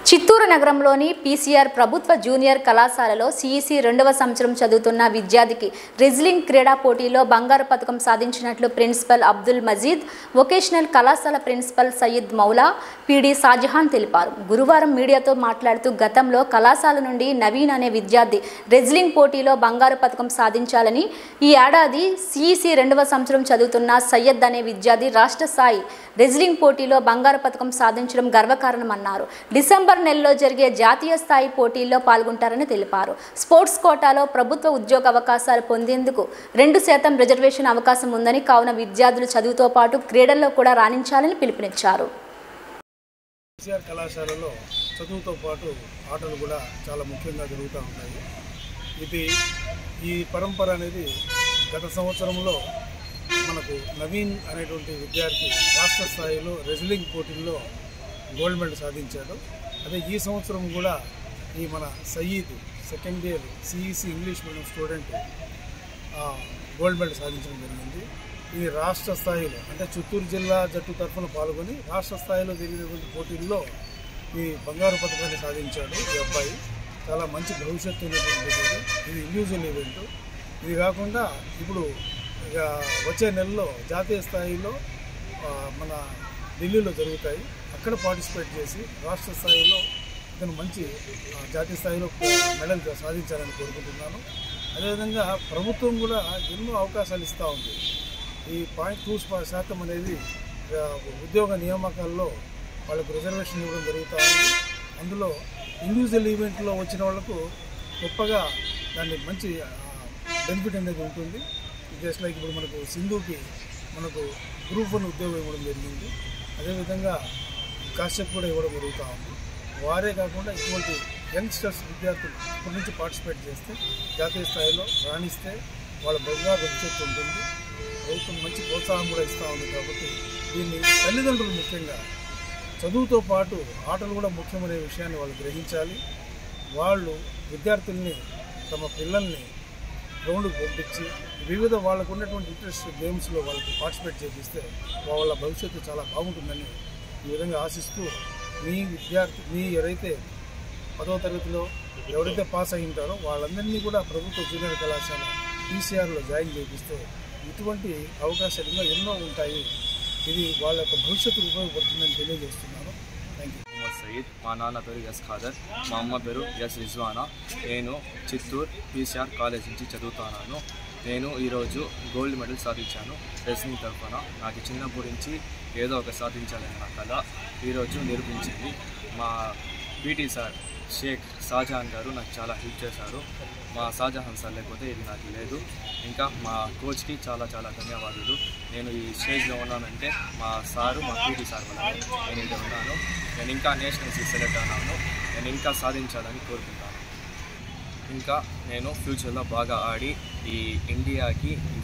చిత్తూరు నగరంలోని పీసీఆర్ ప్రభుత్వ జూనియర్ కళాశాలలో సిఈసి రెండవ సంవత్సరం చదువుతున్న విద్యార్థికి రెజ్లింగ్ క్రీడా పోటీలో బంగారు పథకం సాధించినట్లు ప్రిన్సిపల్ అబ్దుల్ మజీద్ వొకేషనల్ కళాశాల ప్రిన్సిపల్ సయ్యద్ మౌలా పీడి షాజహాన్ తెలిపారు గురువారం మీడియాతో మాట్లాడుతూ గతంలో కళాశాల నుండి నవీన్ అనే విద్యార్థి రెజ్లింగ్ పోటీలో బంగారు పథకం సాధించాలని ఈ ఏడాది సిఈసి రెండవ సంవత్సరం చదువుతున్న సయ్యద్ అనే విద్యార్థి రాష్ట్ర స్థాయి రెజ్లింగ్ పోటీలో బంగారు పథకం సాధించడం గర్వకారణమన్నారు డిసెంబర్ నెలలో జరిగే జాతీయ స్థాయి పోటీల్లో పాల్గొంటారని తెలిపారు స్పోర్ట్స్ కోటాలో ప్రభుత్వ ఉద్యోగ అవకాశాలు పొందేందుకు రెండు శాతం రిజర్వేషన్ అవకాశం ఉందని కావున విద్యార్థులు చదువుతో పాటు క్రీడల్లో కూడా రాణించాలని పిలుపునిచ్చారు కేసీఆర్ కళాశాలలో చదువుతో పాటు ఆటలు కూడా చాలా ముఖ్యంగా జరుగుతూ ఉంటాయి ఇది ఈ పరంపర అనేది గత సంవత్సరంలో మనకు నవీన్ అనేటువంటి విద్యార్థి రాష్ట్ర స్థాయిలో రెజ్లింగ్ పోటీల్లో గోల్డ్ మెడల్ సాధించాడు అదే ఈ సంవత్సరం కూడా ఈ మన Saeed second year CEC English medium student ఆ, గోల్డ్ మెడల్ సాధించడం జరిగింది ఇది రాష్ట్ర స్థాయిలో అంటే చిత్తూరు జిల్లా జట్టు తరఫున పాల్గొని రాష్ట్ర స్థాయిలో జరిగినటువంటి పోటీల్లో ఈ బంగారు పథకాన్ని సాధించాడు ఈ అబ్బాయి చాలా మంచి భవిష్యత్తు ఉన్నటువంటి ఇది. ఇది ఇండివిజువల్ ఈవెంట్ ఇది కాకుండా ఇప్పుడు ఇక వచ్చే నెలలో జాతీయ స్థాయిలో ఆ, మన ఢిల్లీలో జరుగుతాయి అక్కడ పార్టిసిపేట్ చేసి రాష్ట్ర స్థాయిలో ఇతను మంచి ఆ, జాతీయ స్థాయిలో మెడల్ సాధించాలని కోరుకుంటున్నాను అదేవిధంగా ప్రభుత్వం కూడా ఎన్నో అవకాశాలు ఇస్తూ ఉంది ఈ పాయింట్ టూ శాతం అనేది ఆ, ఉద్యోగ నియామకాల్లో వాళ్ళకు రిజర్వేషన్ ఇవ్వడం జరుగుతూ ఉంది అందులో ఇండివిజువల్ ఈవెంట్లో వచ్చిన వాళ్ళకు గొప్పగా దాన్ని మంచి బెనిఫిట్ అనేది ఉంటుంది జస్ట్ లైక్ ఇప్పుడు మనకు సింధుకి మనకు గ్రూప్ వన్ ఉద్యోగం ఇవ్వడం జరిగింది అదేవిధంగా కాశ్యప్ కూడా ఇవ్వడం జరుగుతూ ఉంది వారే కాకుండా ఇటువంటి యంగ్స్టర్స్ విద్యార్థులు ఇప్పటి నుంచి పార్టిసిపేట్ చేస్తే జాతీయ స్థాయిలో రాణిస్తే వాళ్ళ బంగారు భవిష్యత్తు ఉంటుంది ప్రభుత్వం మంచి ప్రోత్సాహం కూడా ఇస్తూ ఉంది కాబట్టి దీన్ని తల్లిదండ్రులు ముఖ్యంగా చదువుతో పాటు ఆటలు కూడా ముఖ్యమనే విషయాన్ని వాళ్ళు గ్రహించాలి వాళ్ళు విద్యార్థుల్ని తమ పిల్లల్ని గ్రౌండ్కి పంపించి వివిధ వాళ్ళకు ఉన్నటువంటి ఇంట్రెస్ట్ గేమ్స్లో వాళ్ళకి పార్టిసిపేట్ చేపిస్తే వాళ్ళ భవిష్యత్తు చాలా బాగుంటుందని ఈ విధంగా ఆశిస్తూ మీ విద్యార్థి మీ ఎవరైతే పదవ తరగతిలో ఎవరైతే పాస్ అయి ఉంటారో వాళ్ళందరినీ కూడా ప్రభుత్వ జూనియర్ కళాశాల పీసీఆర్లో జాయిన్ చేపిస్తే ఇటువంటి అవకాశాలు ఇంకా ఎన్నో ఉంటాయి ఇది వాళ్ళ యొక్క భవిష్యత్తుకు ఉపయోగపడుతుందని తెలియజేస్తున్నాను థ్యాంక్ యూ మొహమ్మద్ సయీద్ మా నాన్న పేరు ఎస్ ఖాదర్ మా అమ్మ పేరు ఎస్ రిజ్వానా నేను చిత్తూరు పీసీఆర్ కాలేజ్ నుంచి చదువుతున్నాను నేను ఈరోజు గోల్డ్ మెడల్ సాధించాను రెస్లింగ్ తరఫున నాకు చిన్నప్పటి నుంచి ఏదో ఒక సాధించాలని నా కళ ఈరోజు నిరూపించింది మా పీటీ సార్ షేక్ షాజహాన్ గారు నాకు చాలా హెల్ప్ చేశారు మా షాజహాన్ సార్ లేకపోతే ఇది నాకు లేదు ఇంకా మా కోచ్కి చాలా చాలా ధన్యవాదాలు నేను ఈ స్టేజ్లో ఉన్నానంటే మా సారు మా పీటీ సార్ వల్ల నేను ఇక్కడ ఉన్నాను నేను ఇంకా నేషనల్స్కి సెలెక్ట్ అన్నాను నేను ఇంకా సాధించాలని కోరుకుంటాను ఇంకా నేను ఫ్యూచర్లో బాగా ఆడి ఈ ఇండియాకి